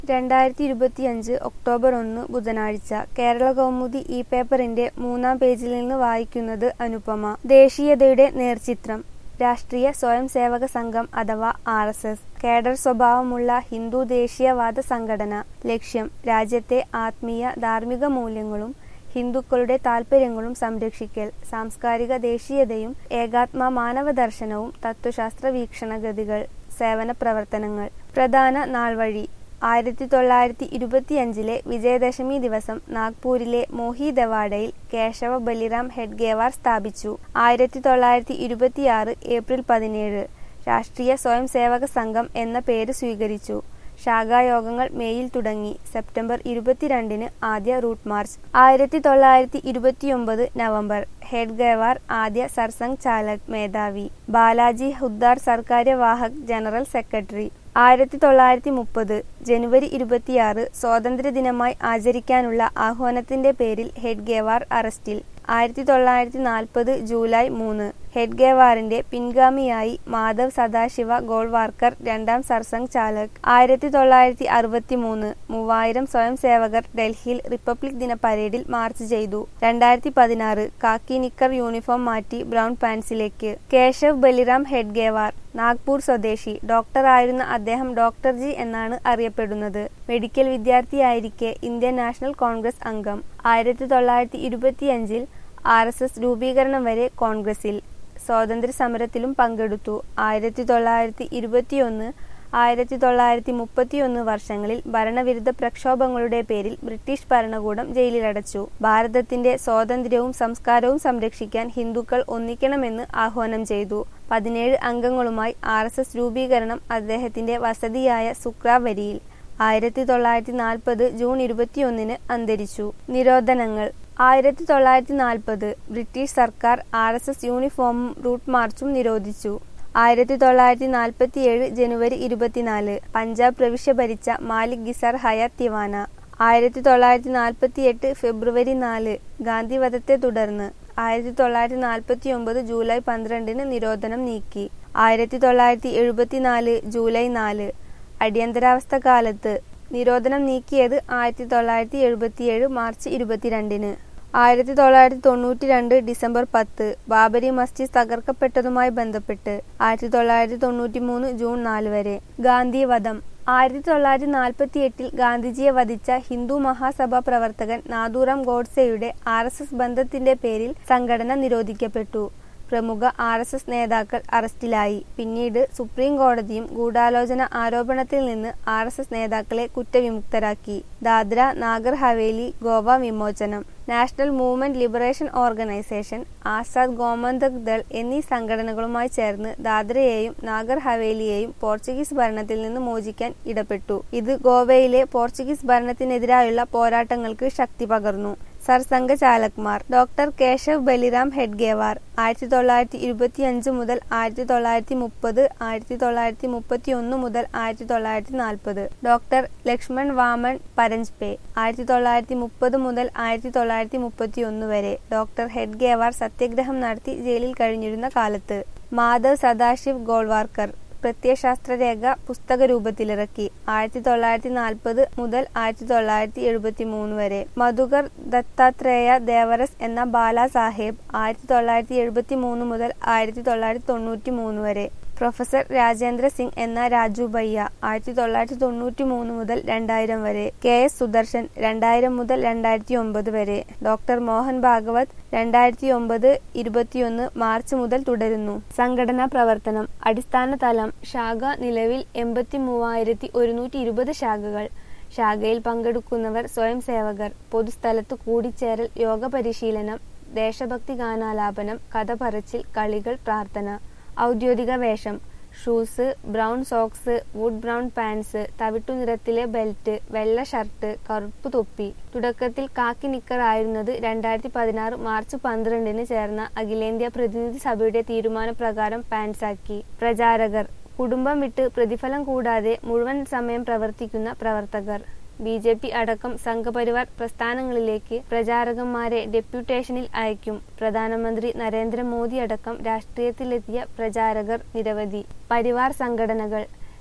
രണ്ടായിരത്തി ഇരുപത്തിയഞ്ച് ഒക്ടോബർ ഒന്ന് ബുധനാഴ്ച കേരള കൗമുദി ഈ പേപ്പറിന്റെ മൂന്നാം പേജിൽ നിന്ന് വായിക്കുന്നത് അനുപമ ദേശീയതയുടെ നേർചിത്രം രാഷ്ട്രീയ സ്വയം സേവക സംഘം അഥവാ ആർ എസ് എസ് കേഡർ സ്വഭാവമുള്ള ഹിന്ദു ദേശീയവാദ സംഘടന ലക്ഷ്യം രാജ്യത്തെ ആത്മീയ ധാർമ്മിക മൂല്യങ്ങളും ഹിന്ദുക്കളുടെ താൽപര്യങ്ങളും സംരക്ഷിക്കൽ സാംസ്കാരിക ദേശീയതയും ഏകാത്മ മാനവദർശനവും തത്വശാസ്ത്ര വീക്ഷണഗതികൾ സേവന പ്രവർത്തനങ്ങൾ പ്രധാന നാൾവഴി ആയിരത്തി തൊള്ളായിരത്തി ഇരുപത്തിയഞ്ചിലെ വിജയദശമി ദിവസം നാഗ്പൂരിലെ മോഹി ദവാഡയിൽ കേശവ ബലിറാം ഹെഡ്ഗേവാർ സ്ഥാപിച്ചു ആയിരത്തി തൊള്ളായിരത്തി ഇരുപത്തിയാറ് ഏപ്രിൽ പതിനേഴ് രാഷ്ട്രീയ സ്വയം സേവക സംഘം എന്ന പേര് സ്വീകരിച്ചു ശാഖായോഗങ്ങൾ മേയിൽ തുടങ്ങി സെപ്റ്റംബർ ഇരുപത്തിരണ്ടിന് ആദ്യ റൂട്ട് മാർച്ച് ആയിരത്തി തൊള്ളായിരത്തി ഇരുപത്തിയൊമ്പത് നവംബർ ഹെഡ്ഗേവാർ ആദ്യ സർസംഘ് ചാലക് മേധാവി ബാലാജി ഹുദ്ദാർ സർക്കാര്യവാഹക് ജനറൽ സെക്രട്ടറി ആയിരത്തി തൊള്ളായിരത്തി മുപ്പത് ജനുവരി ഇരുപത്തിയാറ് സ്വാതന്ത്ര്യദിനമായി ആചരിക്കാനുള്ള ആഹ്വാനത്തിന്റെ പേരിൽ ഹെഡ്ഗേവാർ അറസ്റ്റിൽ ആയിരത്തി തൊള്ളായിരത്തി നാൽപ്പത് ജൂലൈ മൂന്ന് ഹെഡ്ഗേവാറിന്റെ പിൻഗാമിയായി മാധവ് സദാശിവ ഗോൾവാർക്കർ രണ്ടാം സർസംഘ് ചാലക് ആയിരത്തി തൊള്ളായിരത്തി അറുപത്തി മൂന്ന് മൂവായിരം സ്വയം സേവകർ ഡൽഹിയിൽ റിപ്പബ്ലിക് ദിന പരേഡിൽ മാർച്ച് ചെയ്തു രണ്ടായിരത്തി പതിനാറ് കാക്കി നിക്കർ യൂണിഫോം മാറ്റി ബ്രൗൺ പാൻസിലേക്ക് കേശവ് ബലിറാം ഹെഡ്ഗേവാർ നാഗ്പൂർ സ്വദേശി ഡോക്ടറായിരുന്ന അദ്ദേഹം ഡോക്ടർ ജി എന്നാണ് അറിയപ്പെടുന്നത് മെഡിക്കൽ വിദ്യാർത്ഥിയായിരിക്കെ ഇന്ത്യൻ നാഷണൽ കോൺഗ്രസ് അംഗം ആയിരത്തി തൊള്ളായിരത്തി ഇരുപത്തിയഞ്ചിൽ ആർ എസ് എസ് രൂപീകരണം വരെ കോൺഗ്രസിൽ സ്വാതന്ത്ര്യ സമരത്തിലും പങ്കെടുത്തു ആയിരത്തി തൊള്ളായിരത്തി ഇരുപത്തിയൊന്ന് ആയിരത്തി തൊള്ളായിരത്തി മുപ്പത്തിയൊന്ന് വർഷങ്ങളിൽ ഭരണവിരുദ്ധ പ്രക്ഷോഭങ്ങളുടെ പേരിൽ ബ്രിട്ടീഷ് ഭരണകൂടം ജയിലിലടച്ചു ഭാരതത്തിന്റെ സ്വാതന്ത്ര്യവും സംസ്കാരവും സംരക്ഷിക്കാൻ ഹിന്ദുക്കൾ ഒന്നിക്കണമെന്ന് ആഹ്വാനം ചെയ്തു പതിനേഴ് അംഗങ്ങളുമായി ആർ എസ് എസ് രൂപീകരണം അദ്ദേഹത്തിന്റെ വസതിയായ സുക്രാവരിയിൽ ആയിരത്തി തൊള്ളായിരത്തി നാൽപ്പത് ജൂൺ ഇരുപത്തിയൊന്നിന് അന്തരിച്ചു നിരോധനങ്ങൾ ആയിരത്തി തൊള്ളായിരത്തി നാൽപ്പത് ബ്രിട്ടീഷ് സർക്കാർ ആർ എസ് എസ് യൂണിഫോമും റൂട്ട് മാർച്ചും നിരോധിച്ചു ആയിരത്തി തൊള്ളായിരത്തി നാൽപ്പത്തിയേഴ് ജനുവരി ഇരുപത്തിനാല് പഞ്ചാബ് പ്രവിശ്യ ഭരിച്ച മാലിക് ഗിസാർ ഹയാത്ത് തിവാന ആയിരത്തി തൊള്ളായിരത്തി നാൽപ്പത്തിയെട്ട് ഫെബ്രുവരി നാല് ഗാന്ധി വധത്തെ തുടർന്ന് ആയിരത്തി തൊള്ളായിരത്തി നാൽപ്പത്തി ഒമ്പത് ജൂലൈ പന്ത്രണ്ടിന് നിരോധനം നീക്കി ആയിരത്തി തൊള്ളായിരത്തി എഴുപത്തിനാല് ജൂലൈ നാല് അടിയന്തരാവസ്ഥ കാലത്ത് നിരോധനം നീക്കിയത് ആയിരത്തി തൊള്ളായിരത്തി എഴുപത്തിയേഴ് മാർച്ച് ഇരുപത്തിരണ്ടിന് ആയിരത്തി തൊള്ളായിരത്തി തൊണ്ണൂറ്റി രണ്ട് ഡിസംബർ പത്ത് ബാബരി മസ്ജിദ് തകർക്കപ്പെട്ടതുമായി ബന്ധപ്പെട്ട് ആയിരത്തി തൊള്ളായിരത്തി തൊണ്ണൂറ്റി മൂന്ന് ജൂൺ നാല് വരെ ഗാന്ധി വധം ആയിരത്തി തൊള്ളായിരത്തി നാൽപ്പത്തി എട്ടിൽ ഗാന്ധിജിയെ വധിച്ച ഹിന്ദു മഹാസഭ പ്രവർത്തകൻ നാദൂറാം ഗോഡ്സെയുടെ ആർ എസ് എസ് ബന്ധത്തിന്റെ പേരിൽ സംഘടന നിരോധിക്കപ്പെട്ടു പ്രമുഖ ആർ എസ് എസ് നേതാക്കൾ അറസ്റ്റിലായി പിന്നീട് സുപ്രീം കോടതിയും ഗൂഢാലോചന ആരോപണത്തിൽ നിന്ന് ആർ എസ് എസ് നേതാക്കളെ കുറ്റവിമുക്തരാക്കി ദാദ്ര നാഗർ ഹവേലി ഗോവ വിമോചനം National Movement Liberation Organisation Azad Gomantak Dal എന്നീ സംഘടനകളുമായി ചേർന്ന് ദാദ്രയെയും നാഗർ ഹവേലിയെയും പോർച്ചുഗീസ് ഭരണത്തിൽ നിന്ന് മോചിക്കാൻ ഇടപെട്ടു ഇത് ഗോവയിലെ പോർച്ചുഗീസ് ഭരണത്തിനെതിരായുള്ള പോരാട്ടങ്ങൾക്ക് ശക്തി പകർന്നു സർസംഘ ചാലക്മാർ ഡോക്ടർ കേശവ് ബലിറാം ഹെഡ്ഗേവാർ ആയിരത്തി തൊള്ളായിരത്തി ഇരുപത്തിയഞ്ച് മുതൽ ആയിരത്തി തൊള്ളായിരത്തി മുപ്പത് ആയിരത്തി തൊള്ളായിരത്തി മുപ്പത്തി ഒന്ന് മുതൽ ആയിരത്തി തൊള്ളായിരത്തി നാൽപ്പത് ഡോക്ടർ ലക്ഷ്മൺ വാമൺ പരഞ്ച്പേ ആയിരത്തി തൊള്ളായിരത്തി മുപ്പത് മുതൽ ആയിരത്തി തൊള്ളായിരത്തി മുപ്പത്തി ഒന്ന് വരെ ഡോക്ടർ ഹെഡ്ഗേവാർ സത്യഗ്രഹം നടത്തി ജയിലിൽ കഴിഞ്ഞിരുന്ന കാലത്ത് മാധവ് സദാശിവ് ഗോൾവാർക്കർ പ്രത്യയശാസ്ത്ര രേഖ പുസ്തക രൂപത്തിലിറക്കി ആയിരത്തി തൊള്ളായിരത്തി നാൽപ്പത് മുതൽ ആയിരത്തി തൊള്ളായിരത്തി എഴുപത്തി മൂന്ന് വരെ മധുകർ ദത്താത്രേയ ദേവറസ് എന്ന ബാലാ സാഹേബ് ആയിരത്തി തൊള്ളായിരത്തി എഴുപത്തി മൂന്ന് മുതൽ ആയിരത്തി തൊള്ളായിരത്തി തൊണ്ണൂറ്റി മൂന്ന് വരെ പ്രൊഫസർ രാജേന്ദ്ര സിംഗ് എന്ന രാജു ബയ്യ ആയിരത്തി തൊള്ളായിരത്തി തൊണ്ണൂറ്റി മൂന്ന് മുതൽ രണ്ടായിരം വരെ കെ എസ് സുദർശൻ രണ്ടായിരം മുതൽ രണ്ടായിരത്തി ഒമ്പത് വരെ ഡോക്ടർ മോഹൻ ഭാഗവത് രണ്ടായിരത്തി ഒമ്പത് ഇരുപത്തിയൊന്ന് മാർച്ച് മുതൽ തുടരുന്നു സംഘടനാ പ്രവർത്തനം അടിസ്ഥാന തലം ശാഖ നിലവിൽ എൺപത്തി മൂവായിരത്തി ഒരുന്നൂറ്റി ഇരുപത് ശാഖകൾ ശാഖയിൽ പങ്കെടുക്കുന്നവർ സ്വയം സേവകർ പൊതുസ്ഥലത്ത് കൂടിച്ചേരൽ യോഗ പരിശീലനം ദേശഭക്തി ഗാനാലാപനം കഥ പറച്ചിൽ കളികൾ പ്രാർത്ഥന ഔദ്യോഗിക വേഷം shoes brown socks wood brown pants തവിട്ടു നിറത്തിലെ ബെൽറ്റ് വെള്ള ഷർട്ട് കറുപ്പ് തൊപ്പി തുടക്കത്തിൽ കാക്കി നിക്കർ ആയിരുന്നത് രണ്ടായിരത്തി പതിനാറ് മാർച്ച് പന്ത്രണ്ടിന് ചേർന്ന അഖിലേന്ത്യാ പ്രതിനിധി സഭയുടെ തീരുമാനപ്രകാരം പാൻസാക്കി പ്രചാരകർ കുടുംബം വിട്ട് പ്രതിഫലം കൂടാതെ മുഴുവൻ സമയം പ്രവർത്തിക്കുന്ന പ്രവർത്തകർ ബി ജെ പി അടക്കം സംഘപരിവാർ പ്രസ്ഥാനങ്ങളിലേക്ക് പ്രചാരകന്മാരെ ഡെപ്യൂട്ടേഷനിൽ അയക്കും പ്രധാനമന്ത്രി നരേന്ദ്രമോദി അടക്കം രാഷ്ട്രീയത്തിലെത്തിയ പ്രചാരകർ നിരവധി പരിവാർ സംഘടനകൾ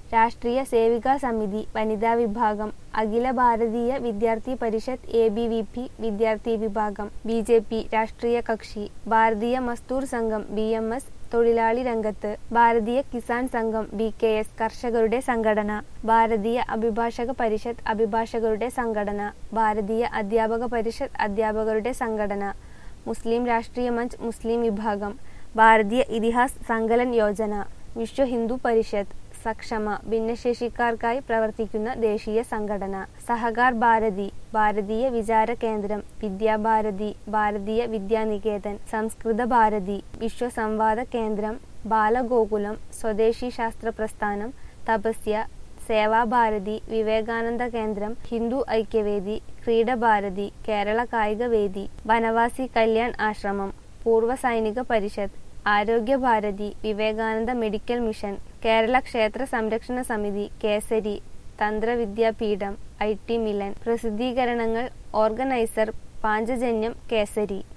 രാഷ്ട്രീയ സേവികാ സമിതി വനിതാ വിഭാഗം Akhila Bharatiya Vidyarthi Parishad A B V P വിദ്യാർത്ഥി വിഭാഗം ബി ജെ പി രാഷ്ട്രീയ കക്ഷി ഭാരതീയ മസ്ദൂർ സംഘം ബി എം എസ് തൊഴിലാളി രംഗത്ത് ഭാരതീയ കിസാൻ സംഘം ബി കെ എസ് കർഷകരുടെ സംഘടന ഭാരതീയ അഭിഭാഷക പരിഷത്ത് അഭിഭാഷകരുടെ സംഘടന ഭാരതീയ അധ്യാപക പരിഷത്ത് അധ്യാപകരുടെ സംഘടന മുസ്ലിം രാഷ്ട്രീയ മഞ്ച് മുസ്ലിം വിഭാഗം ഭാരതീയ ഇതിഹാസ് സങ്കലൻ യോജന വിശ്വ ഹിന്ദു പരിഷത്ത് സക്ഷമ ഭിന്നശേഷിക്കാർക്കായി പ്രവർത്തിക്കുന്ന ദേശീയ സംഘടന സഹകാർ ഭാരതി ഭാരതീയ വിചാര കേന്ദ്രം വിദ്യാഭാരതി ഭാരതീയ വിദ്യാനികേതൻ സംസ്കൃത ഭാരതി വിശ്വ സംവാദ കേന്ദ്രം ബാലഗോകുലം സ്വദേശി ശാസ്ത്ര പ്രസ്ഥാനം തപസ്യ സേവാഭാരതി വിവേകാനന്ദ കേന്ദ്രം ഹിന്ദു ഐക്യവേദി ക്രീഡഭാരതി കേരള കായിക വേദി വനവാസി Kalyan Ashram Poorva Sainik Parishad Arogyabharati Vivekananda medical mission Kerala Kshetra Samrakshana Samiti Kesari Tantravidyapeetham I T Milan പ്രസിദ്ധീകരണങ്ങൾ ഓർഗനൈസർ പാഞ്ചജന്യം കേസരി